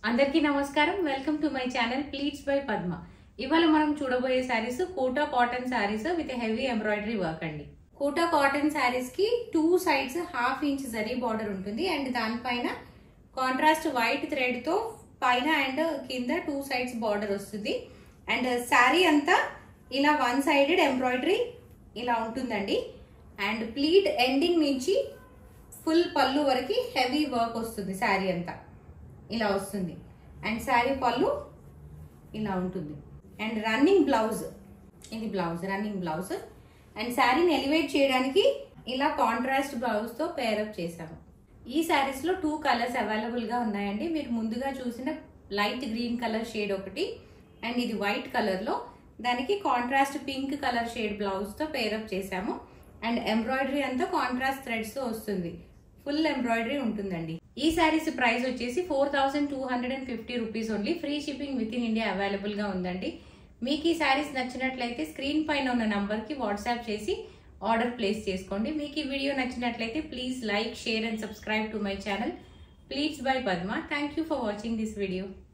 అందరికీ నమస్కారం welcome to my channel pleats by Padma ఇవాళ మనం చూడబోయే saris Kota cotton saris with heavy embroidery work అండి కోటా కాటన్ శారీస్ కి two sides half inch zari border ఉంటుంది అండ్ దానిపైన కాంట్రాస్ట్ వైట్ థ్రెడ్ తో పైన అండ్ కింద టూ సైడ్స్ బార్డర్ వస్తుంది అండ్ శారీ అంతా ఇలా వన్ సైడెడ్ ఎంబ్రాయిడరీ ఇలా ఉంటుందండి అండ్ ప్లీట్ ఎండింగ్ నుంచి ఫుల్ పళ్ళు వరకు హెవీ వర్క్ వస్తుంది శారీ అంతా ఇలా వస్తుంది అండ్ శారీ పళ్ళు ఇలా ఉంటుంది అండ్ రన్నింగ్ బ్లౌజ్ ఇది బ్లౌజ్ రన్నింగ్ బ్లౌజ్ అండ్ శారీని ఎలివేట్ చేయడానికి ఇలా కాంట్రాస్ట్ బ్లౌజ్తో పేరప్ చేశాము ఈ శారీస్లో టూ కలర్స్ అవైలబుల్గా ఉన్నాయండి మీరు ముందుగా చూసిన లైట్ గ్రీన్ కలర్ షేడ్ ఒకటి అండ్ ఇది వైట్ కలర్లో దానికి కాంట్రాస్ట్ పింక్ కలర్ షేడ్ బ్లౌజ్తో పేరప్ చేశాము అండ్ ఎంబ్రాయిడరీ అంతా కాంట్రాస్ట్ థ్రెడ్స్తో వస్తుంది ఫుల్ ఎంబ్రాయిడరీ ఉంటుందండి ఈ శారీస్ ప్రైస్ వచ్చేసి four thousand two hundred and fifty rupees only free shipping with in India అవైలబుల్గా ఉందండి మీకు ఈ శారీస్ నచ్చినట్లయితే స్క్రీన్ పైన ఉన్న నంబర్కి వాట్సాప్ చేసి ఆర్డర్ ప్లేస్ చేసుకోండి మీకు ఈ వీడియో నచ్చినట్లయితే please like share and subscribe to my channel please by Padma thank you for watching this video